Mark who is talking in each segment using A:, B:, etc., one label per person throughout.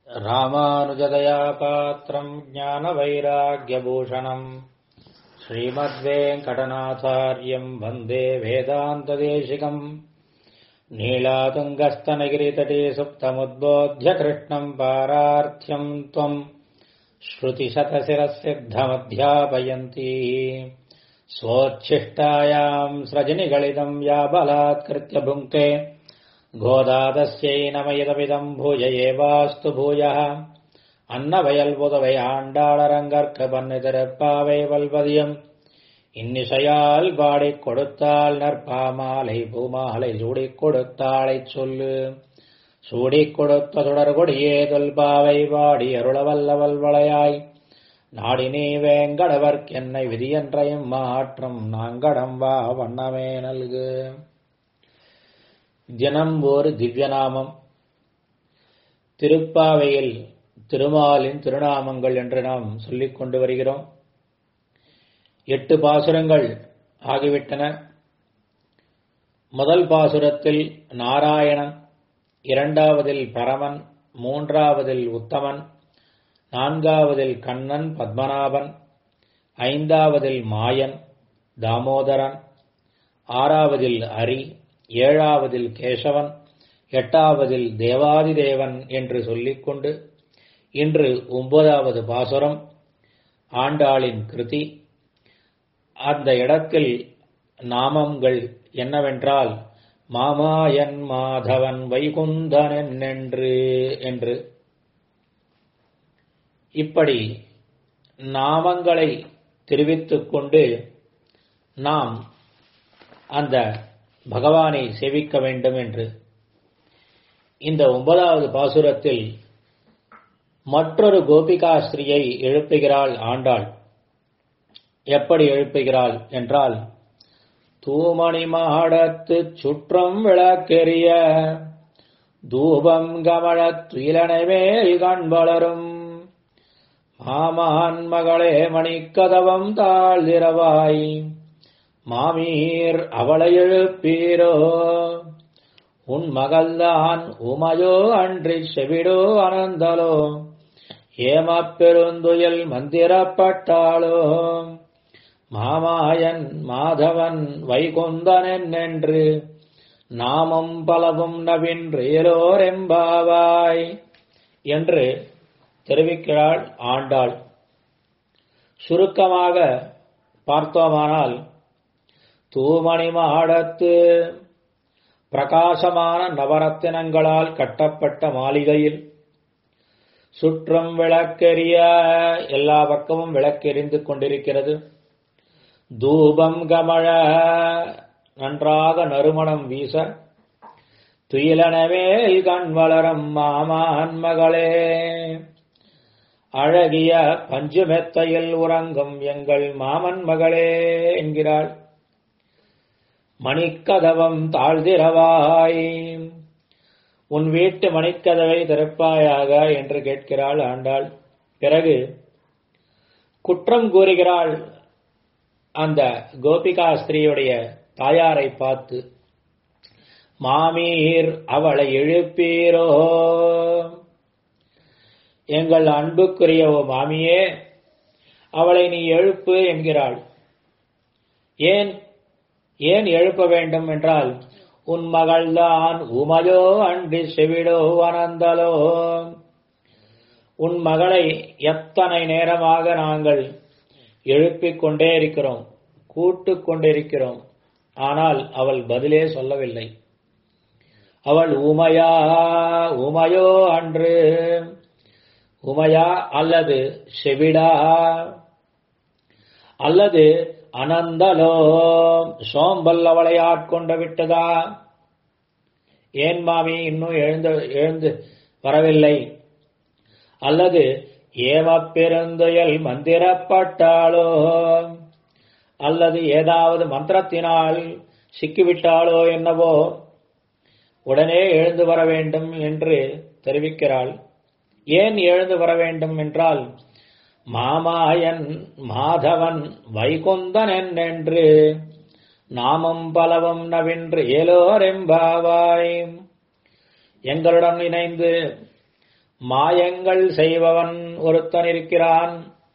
A: ராமானுஜதயா பாத்திரம் ஞானவைராக்கியபூஷணம் ஸ்ரீமத்வேங்கடநாச்சாரியம் வந்தே வேதாந்ததேசிகம் நீலாதுங்கஸ்தனகிரிतटे सुप्तमुद्बोध्य कृष्णम् पारार्थ्यम् त्वम् श्रुतिशतशिरसिद्धमध्यापयन्ती स्वोच्छिष्टायाम् स्रजनिगलितम् या बलात्कृत्य भुङ्क्ते கோதாதஸ்யை நமயதமிதம் பூஜ ஏவாஸ்து பூயः அன்னவயல் புதவை ஆண்டாளரங்கற்க பண்ணு திறப்பாவை வல்வதியம் இன்னிசையால் பாடிக் கொடுத்தால் நற்பாமாலை பூமாலை சூடிக் கொடுத்தாளைச் சொல்லு சூடிக் கொடுத்த தொடர் கொடியே தொல்பாவை பாடி அருளவல்லவல் வளையாய் நாடினே வேங்கடவர்க்கென்னை விதியன்றையும் மாற்றம் நாங்கடம் வா வண்ணமே நல்கு தினம் ஒரு திவ்யநாமம் திருப்பாவையில் திருமாலின் திருநாமங்கள் என்று நாம் சொல்லிக் கொண்டு வருகிறோம் எட்டு பாசுரங்கள் ஆகிவிட்டன முதல் பாசுரத்தில் நாராயணன் இரண்டாவதில் பரமன் மூன்றாவதில் உத்தமன் நான்காவதில் கண்ணன் பத்மநாபன் ஐந்தாவதில் மாயன் தாமோதரன் ஆறாவதில் அரி ஏழாவதில் கேசவன் எட்டாவதில் தேவாதிதேவன் என்று சொல்லிக்கொண்டு இன்று ஒன்பதாவது பாசுரம் ஆண்டாளின் கிருதி அந்த இடத்தில் நாமங்கள் என்னவென்றால் மாமாயன் மாதவன் வைகுந்தனன் என்று என்று இப்படி நாமங்களை தெரிவித்துக் கொண்டு நாம் அந்த பகவானை சேவிக்க வேண்டும் என்று இந்த ஒன்பதாவது பாசுரத்தில் மற்றொரு கோபிகாஸ்திரியை எழுப்புகிறாள் ஆண்டாள் எப்படி எழுப்புகிறாள் என்றால் தூமணி மாடத்து சுற்றம் விளக்கெரிய தூபம் கமழத் துயிலனவேல் கண் வளரும் மாமான் மகளே மணிக்கதவம் தாழ்திரவாய் மாமீர் அவளை எழுப்பீரோ உன் மகள்தான் உமையோ அன்றி செவிடோ அனந்தலோ ஏமப்பெருந்துயல் மந்திரப்பட்டாளோ மாமாயன் மாதவன் வைகுந்தனன் என்று நாமம் பலவும் நவின்றேலோரெம்பாவாய் என்று தெரிவிக்கிறாள் ஆண்டாள் சுருக்கமாக பார்த்தோமானால் தூமணி மாடத்து பிரகாசமான நவரத்தினங்களால் கட்டப்பட்ட மாளிகையில் சுற்றம் விளக்கெரிய எல்லா பக்கமும் விளக்கெறிந்து கொண்டிருக்கிறது தூபம் கமழ நன்றாக நறுமணம் வீச துயிலனவேல் கண் வளரும் மாமான் மகளே அழகிய பஞ்சுமெத்தையில் உறங்கும் எங்கள் மாமன் மகளே என்கிறாள் மணிக்கதவம் தாழ்திரவாய் உன் வீட்டு மணிக்கதவை திறப்பாயாக என்று கேட்கிறாள் ஆண்டாள் பிறகு குற்றம் கூறுகிறாள் அந்த கோபிகா ஸ்திரீயுடைய தாயாரை பார்த்து மாமீர் அவளை எழுப்பீரோ எங்கள் அன்புக்குரிய ஓ மாமியே அவளை நீ எழுப்பு என்கிறாள் ஏன் ஏன் எழுப்ப வேண்டும் என்றால் உன் மகள்தான் உமையோ அன்றி செவிடோ அனந்தலோ உன் மகளை எத்தனை நேரமாக நாங்கள் எழுப்பிக் கொண்டே இருக்கிறோம் கூட்டு கொண்டிருக்கிறோம் ஆனால் அவள் பதிலே சொல்லவில்லை அவள் உமையா உமையோ அன்று உமையா அல்லது செவிடா அல்லது அனந்தலோ சோம்பல் அவளை ஆட்கொண்டு விட்டதா ஏன் மாமி இன்னும் எழுந்து எழுந்து வரவில்லை அல்லது ஏமப்பெருந்துயல் மந்திரப்பட்டாளோ அல்லது ஏதாவது மந்திரத்தினால் சிக்கிவிட்டாளோ என்னவோ உடனே எழுந்து வர வேண்டும் என்று தெரிவிக்கிறாள் ஏன் எழுந்து வர வேண்டும் என்றால் மாமாயன் மாதவன் வைகுந்தன் என்று நாமம் பலவும் நவின்று ஏலோரெம்பாவாய் எங்களுடன் இணைந்து மாயங்கள் செய்பவன் ஒருத்தன் இருக்கிறான்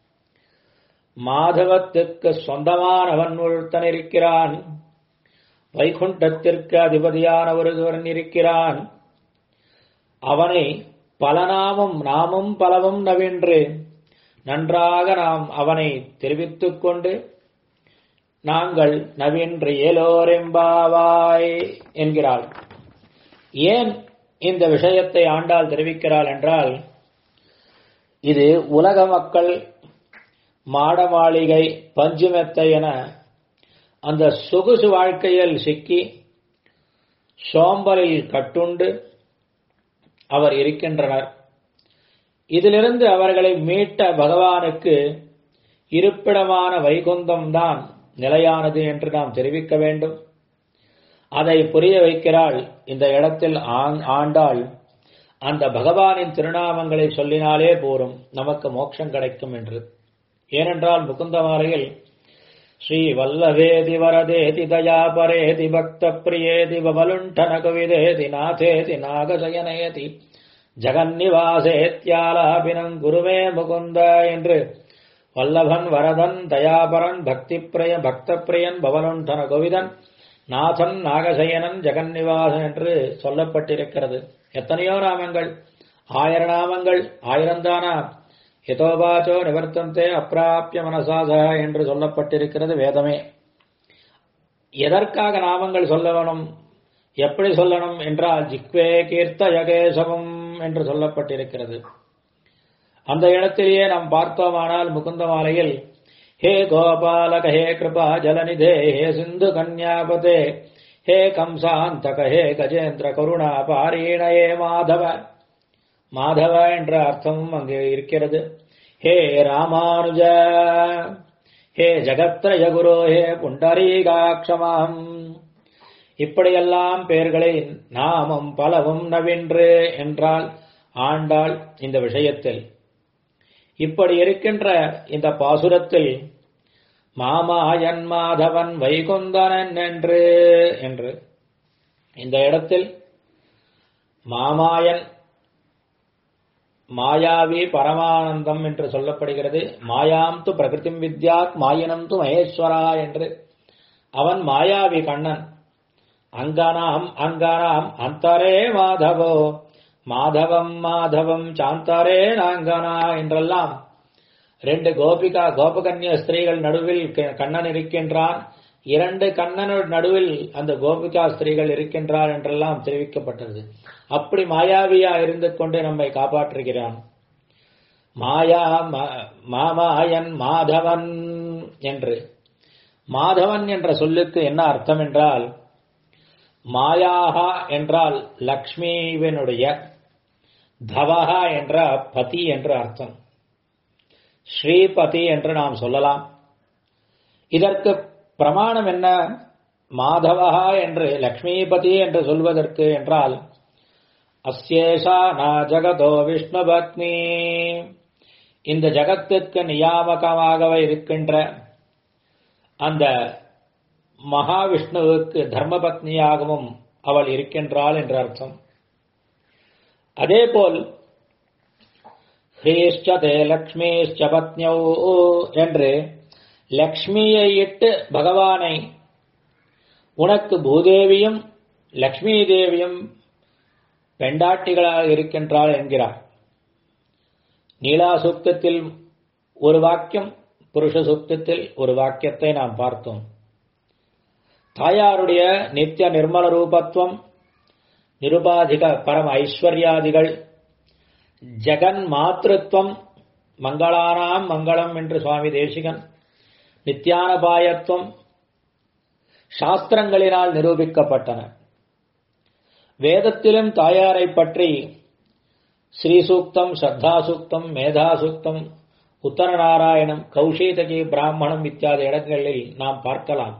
A: மாதவத்துக்கு சொந்தமானவன் ஒருத்தன் இருக்கிறான் வைகுண்டத்திற்கு அதிபதியான ஒருவன் இருக்கிறான் அவனை பல நாமம் நாமும் பலவும் நவின்று நன்றாக நாம் அவனை தெரிவித்துக் கொண்டு நாங்கள் நவின்று ஏலோரெம்பாவாய் என்கிறாள் ஏன் இந்த விஷயத்தை ஆண்டாள் தெரிவிக்கிறாள் என்றால் இது உலக மக்கள் மாட மாளிகை பஞ்சுமெத்தை என அந்த சொகுசு வாழ்க்கையில் சிக்கி சோம்பலில் கட்டுண்டு அவர் இருக்கின்றனர் இதிலிருந்து அவர்களை மீட்ட பகவானுக்கு இருப்பிடமான வைகுந்தம் தான் நிலையானது என்று நாம் தெரிவிக்க வேண்டும் அதை புரிய வைக்கிறாள் இந்த இடத்தில் ஆண்டாள் அந்த பகவானின் திருநாமங்களை சொல்லினாலே போரும் நமக்கு மோட்சம் கிடைக்கும் என்று ஏனென்றால் முகுந்தமாலையில் ஸ்ரீ வல்லவேதி வரதேதி தயாபரேதி பக்த பிரியேதி பவலுண்டன கவிதேதி நாதேதி நாகசயனேதி ஜகன்னிவாசேத்யாலாபினம் குருவே முகுந்த என்று வல்லபன் வரதன் தயாபரன் பக்தி பிரிய பக்த பிரியன் பவலுண்டன கோவிதன் நாதன் நாகசயனன் ஜெகன்னிவாசன் என்று சொல்லப்பட்டிருக்கிறது எத்தனையோ நாமங்கள் ஆயிர நாமங்கள் ஆயிரந்தானா எதோபாச்சோ நிவர்த்தந்தே அப்பிராப்பிய மனசாச என்று சொல்லப்பட்டிருக்கிறது வேதமே எதற்காக நாமங்கள் சொல்ல வேணும் எப்படி சொல்லணும் என்றால் ஜிக்வே கீர்த்த யகேசவம் என்று சொல்லப்பட்டிருக்கிறது அந்த இடத்திலேயே நாம் பார்த்தோமானால் முகுந்த மாலையில் ஹே கோபாலக ஹே கிருபா ஜலநிதே ஹே சிந்து கன்யாபதே ஹே கம்சாந்தக ஹே கஜேந்திர கருணா பாரீணயே மாதவ மாதவ என்ற அர்த்தமும் அங்கே இருக்கிறது ஹே ராமானுஜ ஹே ஜகத்ரய குரு ஹே புண்டரீகாட்சமாம் இப்படியெல்லாம் பெயர்களை நாமம் பலவும் நவின்று என்றால் ஆண்டாள் இந்த விஷயத்தில் இப்படி இருக்கின்ற இந்த பாசுரத்தில் மாமாயன் மாதவன் வைகுந்தனன் என்று என்று இந்த இடத்தில் மாமாயன் மாயாவி பரமானந்தம் என்று சொல்லப்படுகிறது மாயாம் து பிரகிருதிம் வித்யாத் மாயினம் து மகேஸ்வரா என்று அவன் மாயாவி கண்ணன் அங்கனாம் அங்கனாம் அந்தரே மாதவோ மாதவம் மாதவம் சாந்தரே நாங்கனா என்றெல்லாம் ரெண்டு கோபிகா கோபகன்ய ஸ்திரீகள் நடுவில் கண்ணன் இருக்கின்றான் இரண்டு கண்ணனோட நடுவில் அந்த கோபிகா ஸ்திரீகள் இருக்கின்றார் என்றெல்லாம் தெரிவிக்கப்பட்டது அப்படி மாயாவியா இருந்து கொண்டு நம்மை காப்பாற்றுகிறான் மாயா மாமாயன் மாதவன் என்று மாதவன் என்ற சொல்லுக்கு என்ன அர்த்தம் என்றால் மாயாகா என்றால் லக்ஷ்மிவினுடைய தவஹா என்ற பதி என்று அர்த்தம் ஸ்ரீபதி என்று நாம் சொல்லலாம் இதற்கு பிரமாணம் என்ன மாதவஹா என்று லக்ஷ்மிபதி என்று சொல்வதற்கு என்றால் அஸ்யேஷா நா ஜகதோ விஷ்ணு பத்னி இந்த ஜகத்துக்கு நியாமகமாக இருக்கின்ற அந்த மகாவிஷ்ணுவுக்கு தர்மபத்னியாகவும் அவள் இருக்கின்றாள் என்ற அர்த்தம் அதேபோல் ஹ்ரீஷ்சதே லக்ஷ்மீஷ்ச பத்னியோ என்று லக்ஷ்மியை இட்டு பகவானை உனக்கு பூதேவியும் லக்ஷ்மி தேவியும் பெண்டாட்டிகளாக இருக்கின்றாள் என்கிறார் நீலா சூக்தத்தில் ஒரு வாக்கியம் புருஷ சூக்தத்தில் ஒரு வாக்கியத்தை நாம் பார்த்தோம் தாயாருடைய நித்திய நிர்மல ரூபத்துவம் நிருபாதிக பரம ஐஸ்வர்யாதிகள் ஜெகன் மாத்திருத்வம் மங்களானாம் மங்களம் என்று சுவாமி தேசிகன் நித்யானபாயத்துவம் சாஸ்திரங்களினால் நிரூபிக்கப்பட்டன வேதத்திலும் தாயாரை பற்றி ஸ்ரீசூக்தம் ஸ்ரத்தாசூக்தம் மேதாசூக்தம் உத்தரநாராயணம் கௌஷீதகி பிராமணம் இத்தியாதி இடங்களில் நாம் பார்க்கலாம்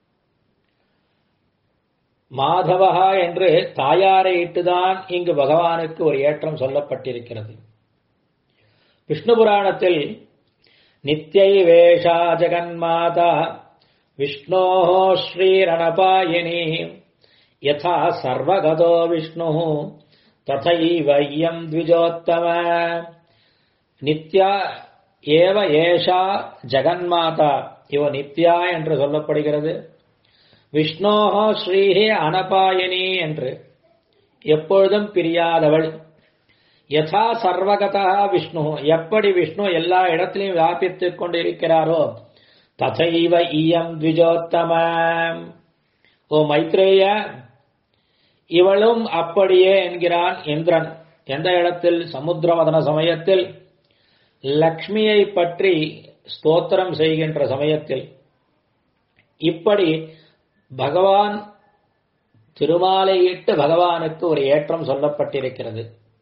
A: மாதவகா என்று தாயாரை இட்டுதான் இங்கு பகவானுக்கு ஒரு ஏற்றம் சொல்லப்பட்டிருக்கிறது விஷ்ணு புராணத்தில் நித்யை வேஷா ஜெகன்மாதா விஷ்ணோ ஸ்ரீரணபாயினி யதா சர்வகதோ விஷ்ணு ததைவ இயம் த்விஜோத்தம நித்யா ஏவ ஏஷா ஜெகன்மாதா இவ நித்யா என்று சொல்லப்படுகிறது விஷ்ணோஹோ ஸ்ரீஹே அனபாயினி என்று எப்பொழுதும் பிரியாதவள் யதா சர்வகதா விஷ்ணு எப்படி விஷ்ணு எல்லா இடத்திலையும் வியாபித்துக் கொண்டிருக்கிறாரோ ததைவ இயம் த்விஜோத்தம ஓ மைத்ரேய இவளும் அப்படியே என்கிறான் இந்திரன் எந்த இடத்தில் சமுத்திரமதன சமயத்தில் லக்ஷ்மியை பற்றி ஸ்தோத்திரம் செய்கின்ற சமயத்தில் இப்படி பகவான் திருமாலையிட்டு பகவானுக்கு ஒரு ஏற்றம் சொல்லப்பட்டிருக்கிறது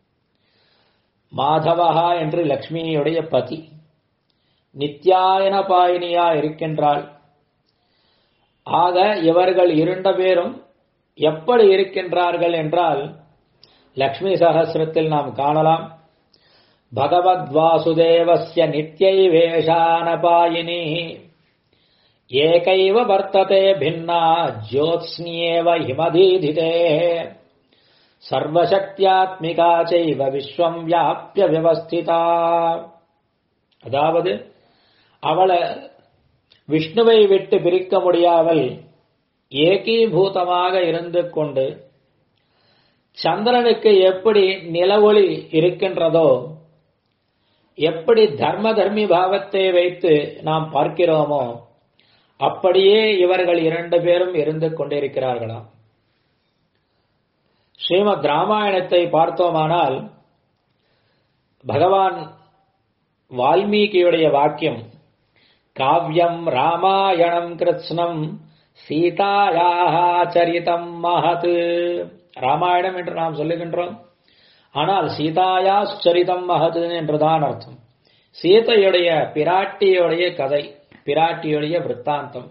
A: மாதவஹா என்று லக்ஷ்மியுடைய பதி நித்யாயன பாயினியா இருக்கின்றாள் ஆக இவர்கள் இரண்டு பேரும் எப்படி இருக்கின்றார்கள் என்றால் லக்ஷ்மி சகசிரத்தில் நாம் காணலாம் பகவத் வாசுதேவஸ்ய நித்யை வேஷானபாயினி ஏகைவ வர்த்ததே பின்னா ஜோத்ஸ்னியேவ ஹிமதீதிதே சர்வசக்தியாத்மிகா செய்வ விஸ்வம் வியாபிய வியவஸ்திதா அதாவது அவளை விஷ்ணுவை விட்டு பிரிக்க முடியாமல் ஏகீபூதமாக இருந்து கொண்டு சந்திரனுக்கு எப்படி நிலவொளி இருக்கின்றதோ எப்படி தர்ம தர்மி பாவத்தை வைத்து நாம் பார்க்கிறோமோ அப்படியே இவர்கள் இரண்டு பேரும் இருந்து கொண்டிருக்கிறார்களாம் ஸ்ரீமத் ராமாயணத்தை பார்த்தோமானால் பகவான் வால்மீகியுடைய வாக்கியம் காவியம் ராமாயணம் கிருஷ்ணம் சீதாயாக சரிதம் மகத் ராமாயணம் என்று நாம் சொல்லுகின்றோம் ஆனால் சீதாயா சரிதம் மகது என்றுதான் அர்த்தம் சீதையுடைய பிராட்டியுடைய கதை பிராட்டியுடைய விற்த்தாந்தம்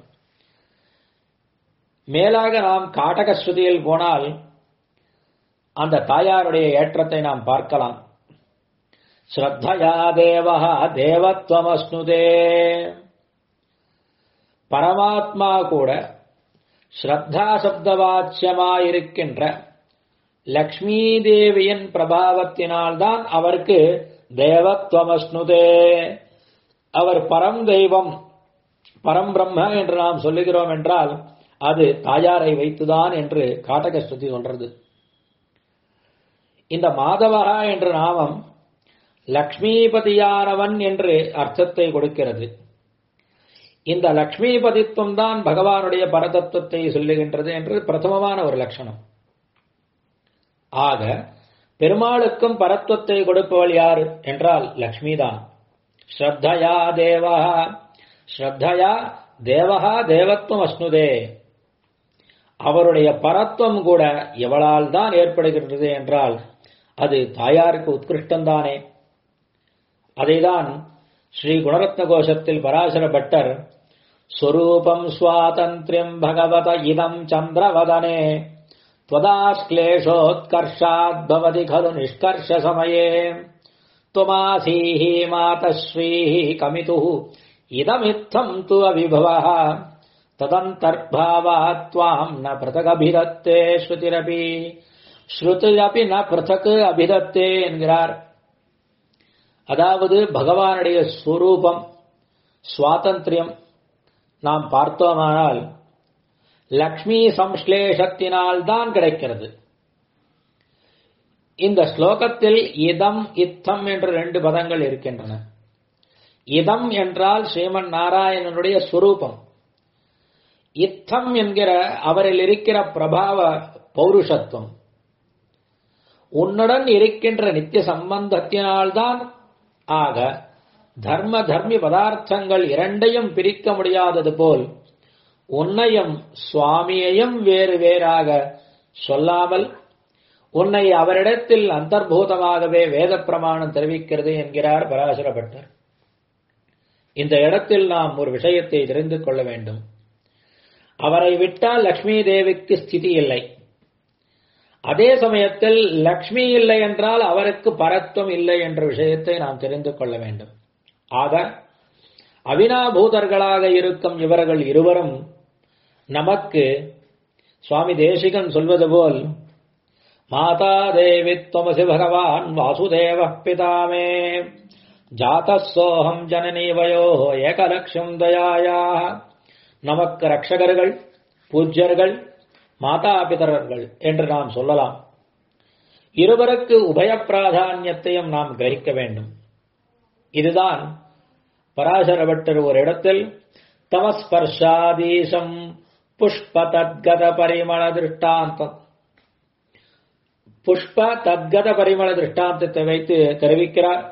A: மேலாக நாம் காட்டக ஸ்ருதியில் போனால் அந்த தாயாருடைய ஏற்றத்தை நாம் பார்க்கலாம் ஸ்ரத்தயா தேவஹா தேவத்வமஸ்னுதே பரமாத்மா கூட ஸ்ரத்தா சப்தவாச்சியமாயிருக்கின்ற லக்ஷ்மி தேவியின் பிரபாவத்தினால்தான் அவருக்கு தேவத்வமஸ்னுதே அவர் பரம் தெய்வம் பரம் பிரம்ம என்று நாம் சொல்லுகிறோம் என்றால் அது தாயாரை வைத்துதான் என்று காட்டக ஸ்ருதி சொல்றது இந்த மாதவரா என்ற நாமம் லக்ஷ்மிபதியானவன் என்று அர்த்தத்தை கொடுக்கிறது இந்த லக்ஷ்மிபதித்துவம் தான் பகவானுடைய பரதத்துவத்தை சொல்லுகின்றது என்று பிரதமமான ஒரு லட்சணம் ஆக பெருமாளுக்கும் பரத்துவத்தை கொடுப்பவள் யார் என்றால் லக்ஷ்மி தான் ஸ்ரத்தயா தேவா ஸ்ரத்தயா தேவஹா தேவத்துவம் அஸ்னுதே அவருடைய பரத்துவம் கூட எவளால் தான் ஏற்படுகின்றது என்றால் அது தாயாருக்கு உத்கிருஷ்டம்தானே அதைதான் ஸ்ரீ குணரத்ன கோஷத்தில் பராசர பட்டர் ஸ்வரூபம் சுவாதந்திரியம் பகவத இதம் சந்திரவதனே त्वदाश्लेषोत्कर्षात् भवति खलु निष्कर्षसमये त्वमासीः मातश्रीः कमितुः इदमित्थम् तु अविभवः तदन्तर्भावात् त्वाम् न पृथगभिधत्ते श्रुतिरपि ஸ்ருதியப்பி ந பிருத்தக்கு அபிதத்தே என்கிறார் அதாவது பகவானுடைய ஸ்வரூபம் சுவாதந்திரியம் நாம் பார்த்தோமானால் லக்ஷ்மி சம்ஸ்லேஷத்தினால் தான் கிடைக்கிறது இந்த ஸ்லோகத்தில் இதம் இத்தம் என்று ரெண்டு பதங்கள் இருக்கின்றன இதம் என்றால் ஸ்ரீமன் நாராயணனுடைய சுரூபம் இத்தம் என்கிற அவரில் இருக்கிற பிரபாவ பௌருஷத்துவம் உன்னுடன் இருக்கின்ற நித்திய சம்பந்தத்தினால்தான் ஆக தர்ம தர்மி பதார்த்தங்கள் இரண்டையும் பிரிக்க முடியாதது போல் உன்னையும் சுவாமியையும் வேறு வேறாக சொல்லாமல் உன்னை அவரிடத்தில் அந்தர்பூதமாகவே வேத பிரமாணம் தெரிவிக்கிறது என்கிறார் பராசர பட்டர் இந்த இடத்தில் நாம் ஒரு விஷயத்தை தெரிந்து கொள்ள வேண்டும் அவரை விட்டால் லக்ஷ்மி தேவிக்கு ஸ்திதி இல்லை அதே சமயத்தில் லக்ஷ்மி இல்லை என்றால் அவருக்கு பரத்துவம் இல்லை என்ற விஷயத்தை நாம் தெரிந்து கொள்ள வேண்டும் ஆக அவினாபூதர்களாக இருக்கும் இவர்கள் இருவரும் நமக்கு சுவாமி தேசிகன் சொல்வது போல் மாதா தேவி துவமசி பகவான் வாசுதேவ பிதாமே ஜாத்தசோகம் ஜனனி வயோ ஏகலட்சம் தயாயா நமக்கு ரட்சகர்கள் பூஜ்யர்கள் மாதா பிதரர்கள் என்று நாம் சொல்லலாம் இருவருக்கு உபய பிராதானியத்தையும் நாம் கிரகிக்க வேண்டும் இதுதான் பராசர பட்டர் ஒரு இடத்தில் தமஸ்பர்ஷாதீசம் புஷ்ப தத்கத பரிமள திருஷ்டாந்தம் புஷ்ப தத்கத பரிமள திருஷ்டாந்தத்தை வைத்து தெரிவிக்கிறார்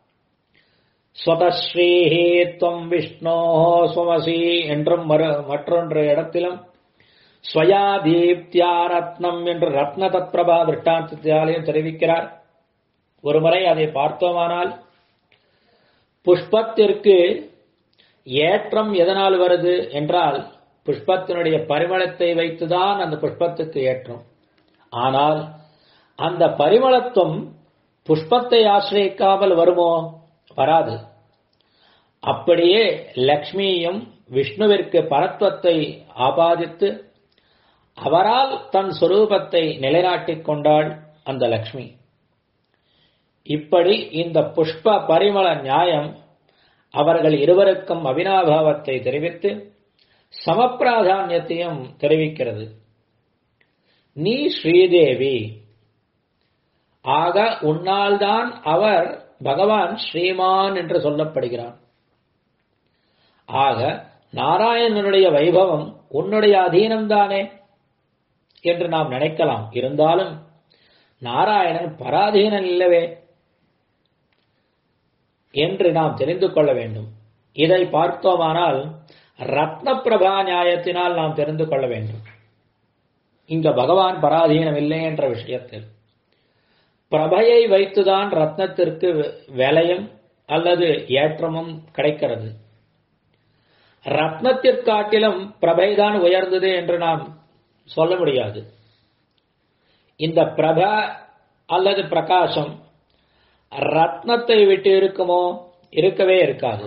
A: ஸ்வதஸ்ரீஹி துவம் விஷ்ணோ சுமசி என்றும் மற்றொன்று இடத்திலும் ஸ்வயா தீப்தியா ரத்னம் என்று ரத்ன தத்பிரபா திருஷ்டாந்தத்தினாலையும் தெரிவிக்கிறார் ஒருமுறை அதை பார்த்தோமானால் புஷ்பத்திற்கு ஏற்றம் எதனால் வருது என்றால் புஷ்பத்தினுடைய பரிமளத்தை வைத்துதான் அந்த புஷ்பத்துக்கு ஏற்றம் ஆனால் அந்த பரிமளத்துவம் புஷ்பத்தை ஆசிரியக்காமல் வருமோ வராது அப்படியே லக்ஷ்மியும் விஷ்ணுவிற்கு பரத்வத்தை ஆபாதித்து அவரால் தன் சொரூபத்தை நிலைநாட்டிக் கொண்டாள் அந்த லக்ஷ்மி இப்படி இந்த புஷ்ப பரிமள நியாயம் அவர்கள் இருவருக்கும் அவினாபாவத்தை தெரிவித்து சமப்பிராதானியத்தையும் தெரிவிக்கிறது நீ ஸ்ரீதேவி ஆக உன்னால்தான் அவர் பகவான் ஸ்ரீமான் என்று சொல்லப்படுகிறான் ஆக நாராயணனுடைய வைபவம் உன்னுடைய அதீனம்தானே என்று நாம் நினைக்கலாம் இருந்தாலும் நாராயணன் பராதீனன் இல்லவே என்று நாம் தெரிந்து கொள்ள வேண்டும் இதை பார்த்தோமானால் ரத்ன பிரபா நியாயத்தினால் நாம் தெரிந்து கொள்ள வேண்டும் இங்க பகவான் பராதீனம் இல்லை என்ற விஷயத்தில் பிரபையை வைத்துதான் ரத்னத்திற்கு விலையும் அல்லது ஏற்றமும் கிடைக்கிறது ரத்னத்திற்காட்டிலும் பிரபைதான் உயர்ந்தது என்று நாம் சொல்ல முடியாது இந்த பிரப அல்லது பிரகாசம் ரத்னத்தை விட்டு இருக்குமோ இருக்கவே இருக்காது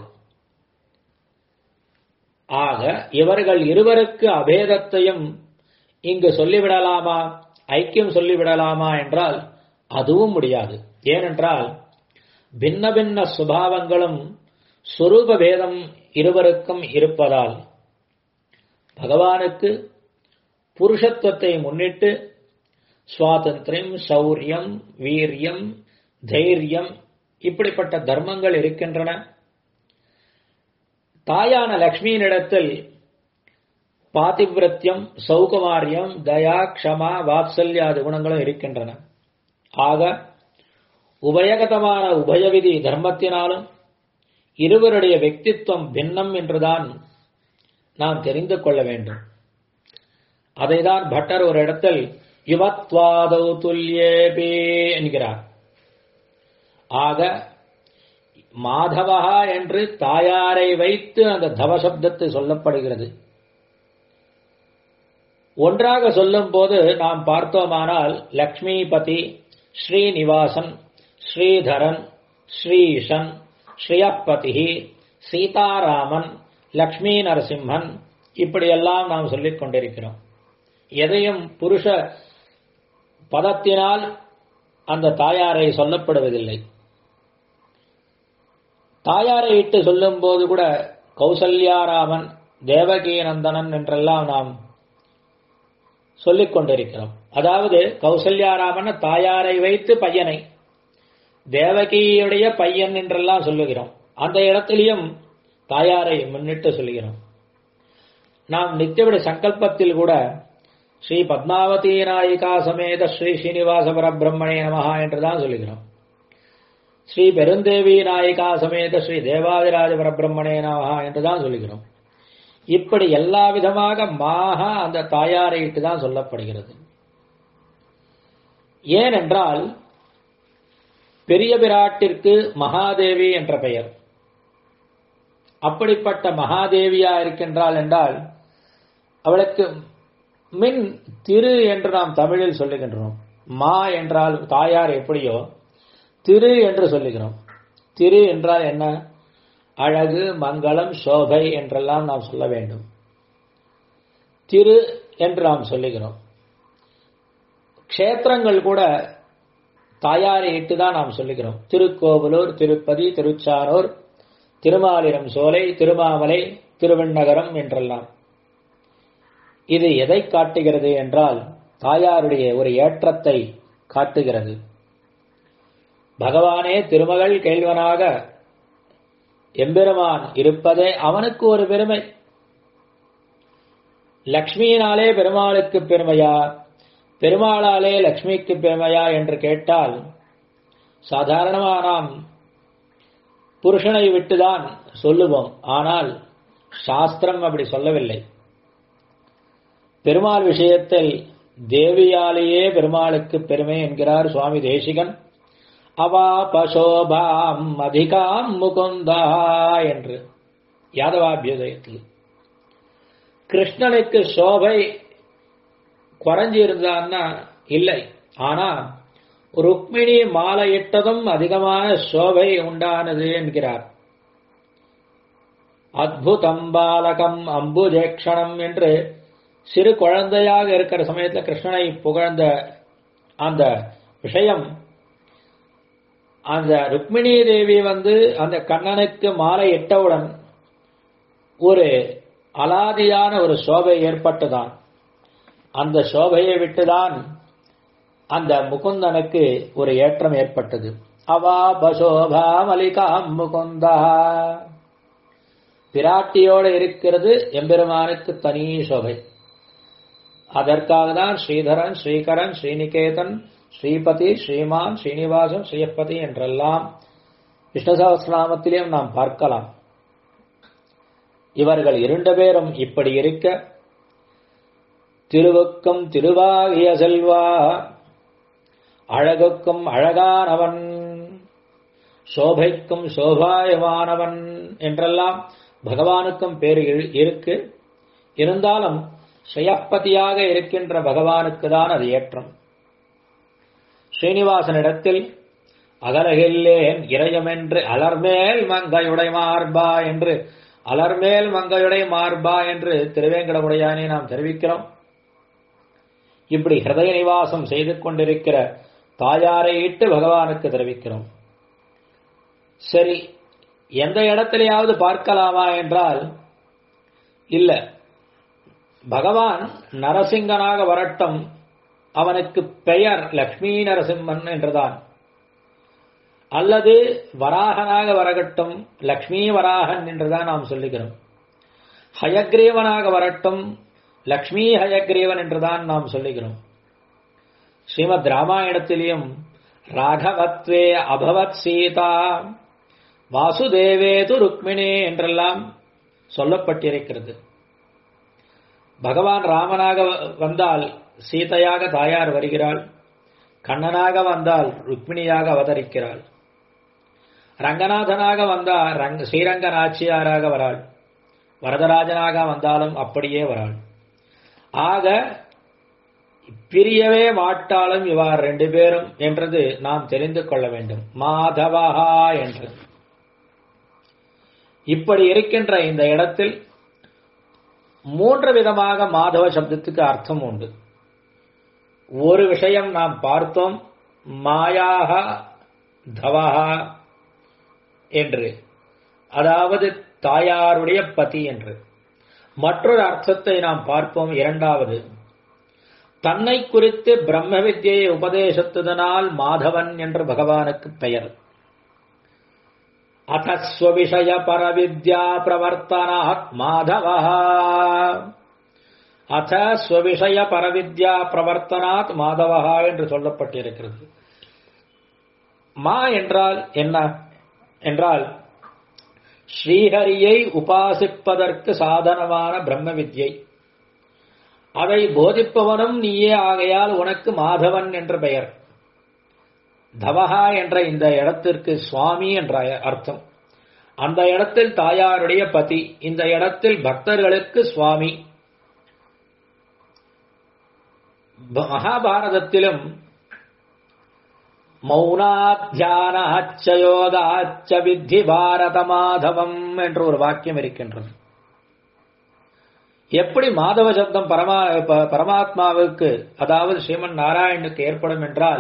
A: ஆக இவர்கள் இருவருக்கு அபேதத்தையும் இங்கு சொல்லிவிடலாமா ஐக்கியம் சொல்லிவிடலாமா என்றால் அதுவும் முடியாது ஏனென்றால் பின்ன பின்ன சுபாவங்களும் சுரூப பேதம் இருவருக்கும் இருப்பதால் பகவானுக்கு புருஷத்துவத்தை முன்னிட்டு சுவாதந்திரம் சௌரியம் வீரியம் தைரியம் இப்படிப்பட்ட தர்மங்கள் இருக்கின்றன தாயான லக்ஷ்மியினிடத்தில் பாதிவிரத்தியம் சௌகுமாரியம் தயா க்ஷமா வாத்சல்யாதி குணங்களும் இருக்கின்றன ஆக உபயகதமான உபயவிதி தர்மத்தினாலும் இருவருடைய వ్యక్తిత్వం பின்னம் என்றுதான் நாம் தெரிந்து கொள்ள வேண்டும் அதைதான் பட்டர் ஒரு இடத்தில் யுவத்வாதௌ துல்யேபே என்கிறார் ஆக மாதவா என்று தாயாரை வைத்து அந்த தவசப்தத்தை சொல்லப்படுகிறது ஒன்றாக சொல்லும் போது நாம் பார்த்தோமானால் லக்ஷ்மிபதி ஸ்ரீனிவாசன் ஸ்ரீதரன் ஸ்ரீஷன் ஸ்ரீயப்பதி சீதாராமன் லக்ஷ்மி நரசிம்மன் இப்படியெல்லாம் நாம் சொல்லிக் கொண்டிருக்கிறோம் எதையும் புருஷ பதத்தினால் அந்த தாயாரை சொல்லப்படுவதில்லை தாயாரை இட்டு சொல்லும் போது கூட கௌசல்யாராமன் தேவகீநந்தனன் என்றெல்லாம் நாம் சொல்லிக் கொண்டிருக்கிறோம் அதாவது கௌசல்யாராமன் தாயாரை வைத்து பையனை தேவகியுடைய பையன் என்றெல்லாம் சொல்லுகிறோம் அந்த இடத்திலையும் தாயாரை முன்னிட்டு சொல்லுகிறோம் நாம் நித்தியவிட சங்கல்பத்தில் கூட ஸ்ரீ பத்மாவதி நாயிகா சமேத ஸ்ரீ ஸ்ரீனிவாச பரபிரம்மணே நமஹா என்றுதான் சொல்லுகிறோம் ஸ்ரீ பெருந்தேவி நாயிகா சமேத ஸ்ரீ தேவாதிராஜ பரபிரம்மணே நமஹா என்றுதான் சொல்லுகிறோம் இப்படி எல்லா விதமாக மாக அந்த தாயாரை தான் சொல்லப்படுகிறது ஏனென்றால் பெரிய பிராட்டிற்கு மகாதேவி என்ற பெயர் அப்படிப்பட்ட மகாதேவியா இருக்கின்றாள் என்றால் அவளுக்கு மின் திரு என்று நாம் தமிழில் சொல்லுகின்றோம் மா என்றால் தாயார் எப்படியோ திரு என்று சொல்லுகிறோம் திரு என்றால் என்ன அழகு மங்களம் சோபை என்றெல்லாம் நாம் சொல்ல வேண்டும் திரு என்று நாம் சொல்லுகிறோம் க்ஷேத்திரங்கள் கூட தாயாரை இட்டு தான் நாம் சொல்லுகிறோம் திருக்கோவலூர் திருப்பதி திருச்சானூர் திருமாலிரம் சோலை திருமாமலை திருவண்ணகரம் என்றெல்லாம் இது எதை காட்டுகிறது என்றால் தாயாருடைய ஒரு ஏற்றத்தை காட்டுகிறது பகவானே திருமகள் கேள்வனாக எம்பெருமான் இருப்பதே அவனுக்கு ஒரு பெருமை லக்ஷ்மியினாலே பெருமாளுக்கு பெருமையா பெருமாளாலே லக்ஷ்மிக்கு பெருமையா என்று கேட்டால் சாதாரணமாக நாம் புருஷனை விட்டுதான் சொல்லுவோம் ஆனால் சாஸ்திரம் அப்படி சொல்லவில்லை பெருமாள் விஷயத்தில் தேவியாலேயே பெருமாளுக்கு பெருமை என்கிறார் சுவாமி தேசிகன் அவா பசோபாம் அதிகாம் முகுந்தா என்று யாதவாபியுதயத்தில் கிருஷ்ணனுக்கு சோபை குறைஞ்சி இருந்தான்னா இல்லை ஆனா ருக்மிணி மாலையிட்டதும் அதிகமான சோபை உண்டானது என்கிறார் அத்புதம் பாலகம் அம்புஜேக்ஷணம் என்று சிறு குழந்தையாக இருக்கிற சமயத்தில் கிருஷ்ணனை புகழ்ந்த அந்த விஷயம் அந்த ருக்மிணி தேவி வந்து அந்த கண்ணனுக்கு மாலை இட்டவுடன் ஒரு அலாதியான ஒரு சோபை ஏற்பட்டுதான் அந்த சோபையை விட்டுதான் அந்த முகுந்தனுக்கு ஒரு ஏற்றம் ஏற்பட்டது அவா பசோபா மலிகாம் முகுந்தா பிராட்டியோடு இருக்கிறது எம்பெருமானுக்கு தனி சோபை அதற்காக தான் ஸ்ரீதரன் ஸ்ரீகரன் ஸ்ரீநிகேதன் ஸ்ரீபதி ஸ்ரீமான் ஸ்ரீனிவாசன் ஸ்ரீயப்பதி என்றெல்லாம் விஷ்ணு சகஸ்ரநாமத்திலேயும் நாம் பார்க்கலாம் இவர்கள் இரண்டு பேரும் இப்படி இருக்க திருவுக்கும் திருவாகிய செல்வா அழகுக்கும் அழகானவன் சோபைக்கும் சோபாயமானவன் என்றெல்லாம் பகவானுக்கும் பேர் இருக்கு இருந்தாலும் ஸ்ரீயப்பதியாக இருக்கின்ற பகவானுக்கு தான் அது ஏற்றம் ஸ்ரீனிவாசனிடத்தில் அகலகில்லேன் இறையமென்று அலர்மேல் மங்கையுடை மார்பா என்று அலர்மேல் மங்கையுடை மார்பா என்று திருவேங்கடமுடையானே நாம் தெரிவிக்கிறோம் இப்படி ஹிருதய நிவாசம் செய்து கொண்டிருக்கிற தாயாரை இட்டு பகவானுக்கு தெரிவிக்கிறோம் சரி எந்த இடத்திலேயாவது பார்க்கலாமா என்றால் இல்ல பகவான் நரசிங்கனாக வரட்டும் அவனுக்கு பெயர் லக்ஷ்மி நரசிம்மன் என்றுதான் அல்லது வராகனாக வரகட்டும் லக்ஷ்மி வராகன் என்றுதான் நாம் சொல்லுகிறோம் ஹயக்ரீவனாக வரட்டும் லக்ஷ்மி ஹயக்ரீவன் என்றுதான் நாம் சொல்லுகிறோம் ஸ்ரீமத் ராமாயணத்திலேயும் ராகவத்வே அபவத் சீதா வாசுதேவே து ருக்மிணி என்றெல்லாம் சொல்லப்பட்டிருக்கிறது பகவான் ராமனாக வந்தால் சீதையாக தாயார் வருகிறாள் கண்ணனாக வந்தால் ருக்மிணியாக அவதரிக்கிறாள் ரங்கநாதனாக வந்தால் ரங்க ஸ்ரீரங்க நாச்சியாராக வராள் வரதராஜனாக வந்தாலும் அப்படியே வராள் ஆக பிரியவே மாட்டாலும் இவார் ரெண்டு பேரும் என்றது நாம் தெரிந்து கொள்ள வேண்டும் மாதவஹா என்று இப்படி இருக்கின்ற இந்த இடத்தில் மூன்று விதமாக மாதவ சப்தத்துக்கு அர்த்தம் உண்டு ஒரு விஷயம் நாம் பார்த்தோம் மாயாக தவஹா என்று அதாவது தாயாருடைய பதி என்று மற்றொரு அர்த்தத்தை நாம் பார்ப்போம் இரண்டாவது தன்னை குறித்து பிரம்ம வித்யை உபதேசத்துதனால் மாதவன் என்று பகவானுக்கு பெயர் அத்தஸ்வவிஷய பரவித்யா பிரவர்த்தனாத் மாதவா அத ஸ்வவிஷய பரவித்யா பிரவர்த்தனாத் மாதவா என்று சொல்லப்பட்டிருக்கிறது மா என்றால் என்ன என்றால் ஸ்ரீஹரியை உபாசிப்பதற்கு சாதனமான பிரம்ம வித்யை அதை போதிப்பவனும் நீயே ஆகையால் உனக்கு மாதவன் என்ற பெயர் தவஹா என்ற இந்த இடத்திற்கு சுவாமி என்ற அர்த்தம் அந்த இடத்தில் தாயாருடைய பதி இந்த இடத்தில் பக்தர்களுக்கு சுவாமி மகாபாரதத்திலும் மௌனாத்தியானாச்சயோகாச்ச வித்தி பாரத மாதவம் என்ற ஒரு வாக்கியம் இருக்கின்றது எப்படி மாதவ சப்தம் பரமா ப- பரமாத்மாவுக்கு அதாவது ஸ்ரீமன் நாராயணனுக்கு ஏற்படும் என்றால்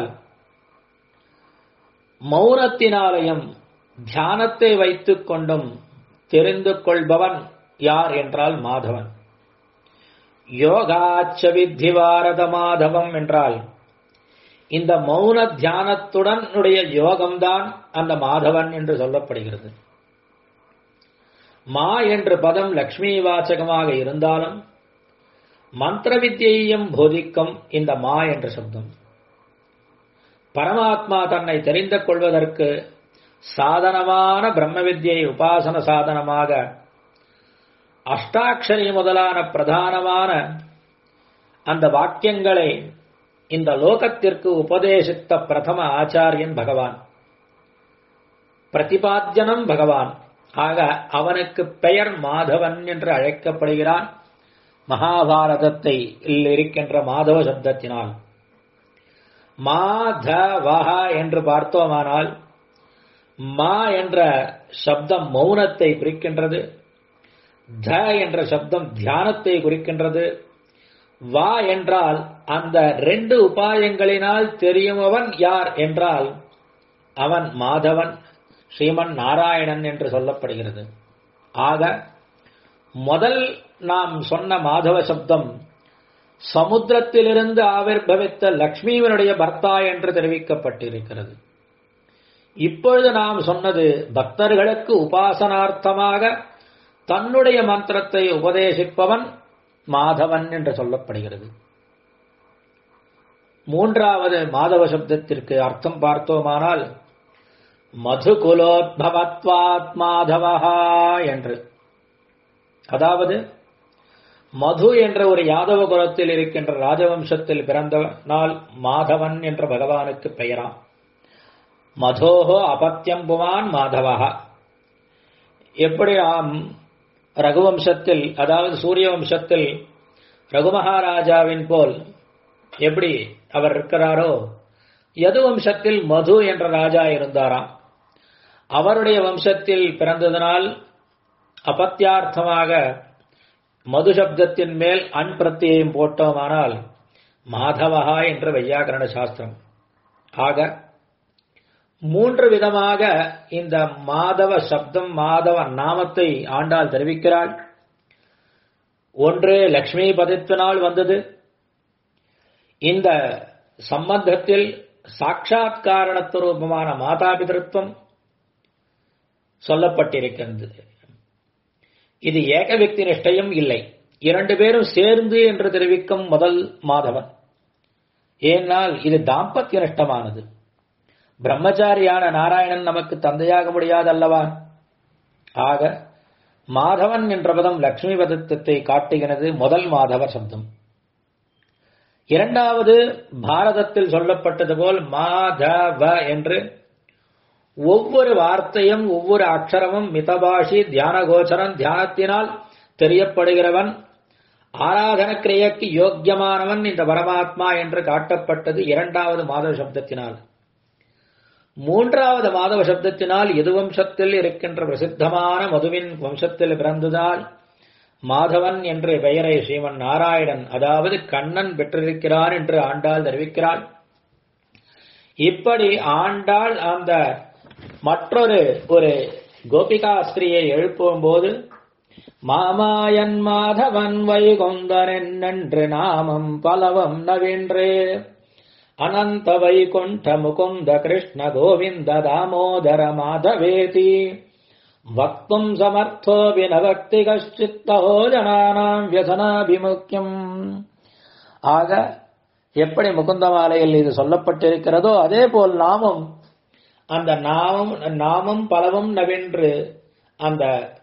A: மௌனத்தினாலையும் தியானத்தை வைத்துக் கொண்டும் தெரிந்து கொள்பவன் யார் என்றால் மாதவன் யோகாச்ச வித்தி பாரத மாதவம் என்றால் இந்த மௌன தியானத்துடன் உடைய யோகம்தான் அந்த மாதவன் என்று சொல்லப்படுகிறது மா என்ற பதம் லக்ஷ்மி வாசகமாக இருந்தாலும் மந்திர வித்தியையும் போதிக்கும் இந்த மா என்ற சப்தம் பரமாத்மா தன்னை தெரிந்து கொள்வதற்கு சாதனமான பிரம்ம வித்யை உபாசன சாதனமாக அஷ்டாட்சரி முதலான பிரதானமான அந்த வாக்கியங்களை இந்த லோகத்திற்கு உபதேசித்த பிரதம ஆச்சாரியன் பகவான் பிரதிபாத்தியனம் பகவான் ஆக அவனுக்கு பெயர் மாதவன் என்று அழைக்கப்படுகிறான் மகாபாரதத்தை இருக்கின்ற மாதவ சப்தத்தினால் மாதவஹ என்று பார்த்தோமானால் மா என்ற சப்தம் மௌனத்தை குறிக்கின்றது த என்ற சப்தம் தியானத்தை குறிக்கின்றது வா என்றால் அந்த ரெண்டு உபாயங்களினால் தெரியுமவன் யார் என்றால் அவன் மாதவன் ஸ்ரீமன் நாராயணன் என்று சொல்லப்படுகிறது ஆக முதல் நாம் சொன்ன மாதவ சப்தம் சமுத்திரத்திலிருந்து ஆவிர்பவித்த லக்ஷ்மிவனுடைய பர்த்தா என்று தெரிவிக்கப்பட்டிருக்கிறது இப்பொழுது நாம் சொன்னது பக்தர்களுக்கு உபாசனார்த்தமாக தன்னுடைய மந்திரத்தை உபதேசிப்பவன் மாதவன் என்று சொல்லப்படுகிறது மூன்றாவது மாதவ சப்தத்திற்கு அர்த்தம் பார்த்தோமானால் மதுகுலோத்பவத்வாத் மாதவஹா என்று அதாவது மது என்ற ஒரு யாதவ குலத்தில் இருக்கின்ற ராஜவம்சத்தில் பிறந்தவனால் மாதவன் என்ற பகவானுக்கு பெயராம் மதோஹோ அபத்தியம் புமான் மாதவஹா எப்படி ஆம் ரகுவம்சத்தில் அதாவது சூரிய வம்சத்தில் ரகுமகாராஜாவின் போல் எப்படி அவர் இருக்கிறாரோ யது வம்சத்தில் மது என்ற ராஜா இருந்தாராம் அவருடைய வம்சத்தில் பிறந்ததனால் அபத்தியார்த்தமாக மது சப்தத்தின் மேல் அன் பிரத்தியம் போட்டோமானால் மாதவஹா என்ற வையாகரண சாஸ்திரம் ஆக மூன்று விதமாக இந்த மாதவ சப்தம் மாதவ நாமத்தை ஆண்டாள் தெரிவிக்கிறாள் ஒன்று லக்ஷ்மி பதத்தினால் வந்தது இந்த சம்பந்தத்தில் சாட்சாத் காரணத்துவமான மாதாபிதத்துவம் சொல்லப்பட்டிருக்கின்றது இது ஏக வியக்தி நிஷ்டையும் இல்லை இரண்டு பேரும் சேர்ந்து என்று தெரிவிக்கும் முதல் மாதவன் ஏனால் இது தாம்பத்திய நிஷ்டமானது பிரம்மச்சாரியான நாராயணன் நமக்கு தந்தையாக முடியாதல்லவா ஆக மாதவன் என்ற பதம் லட்சுமி பதத்தை காட்டுகிறது முதல் மாதவ சப்தம் இரண்டாவது பாரதத்தில் சொல்லப்பட்டது போல் மாதவ என்று ஒவ்வொரு வார்த்தையும் ஒவ்வொரு அக்ஷரமும் மிதபாஷி தியான கோச்சரன் தியானத்தினால் தெரியப்படுகிறவன் ஆராதன கிரியைக்கு யோக்கியமானவன் இந்த பரமாத்மா என்று காட்டப்பட்டது இரண்டாவது மாதவ சப்தத்தினால் மூன்றாவது மாதவ சப்தத்தினால் எது வம்சத்தில் இருக்கின்ற பிரசித்தமான மதுவின் வம்சத்தில் பிறந்ததால் மாதவன் என்ற பெயரை ஸ்ரீமன் நாராயணன் அதாவது கண்ணன் பெற்றிருக்கிறார் என்று ஆண்டாள் தெரிவிக்கிறாள் இப்படி ஆண்டாள் அந்த மற்றொரு ஒரு கோபிகாஸ்திரியை எழுப்பும் போது மாமாயன் மாதவன் வைகொந்தன் என்று நாமம் பலவம் நவென்றே அனந்த வைகுண்ட முகுந்த கிருஷ்ண கோவிந்த தாமோதர மாதவேதி வக்தும் சமர்த்தோ வினவக்தி கஷ்டித்தோ ஜனானாம் வியசனாபிமுக்கியம் ஆக எப்படி முகுந்த மாலையில் இது சொல்லப்பட்டிருக்கிறதோ அதே போல் நாமும் அந்த நாமம் நாமம் பலவும் நவென்று அந்த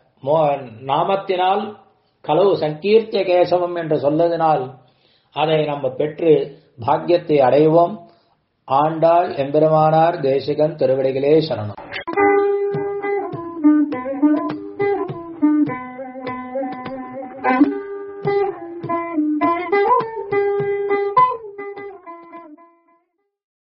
A: நாமத்தினால் கலவு சங்கீர்த்திய கேசவம் என்று சொல்லதினால் அதை நம்ம பெற்று பாக்கியத்தை அடைவோம் ஆண்டாள் எம்பெருமானார் தேசிகன் திருவடிகளே சரணம்
B: Thank you.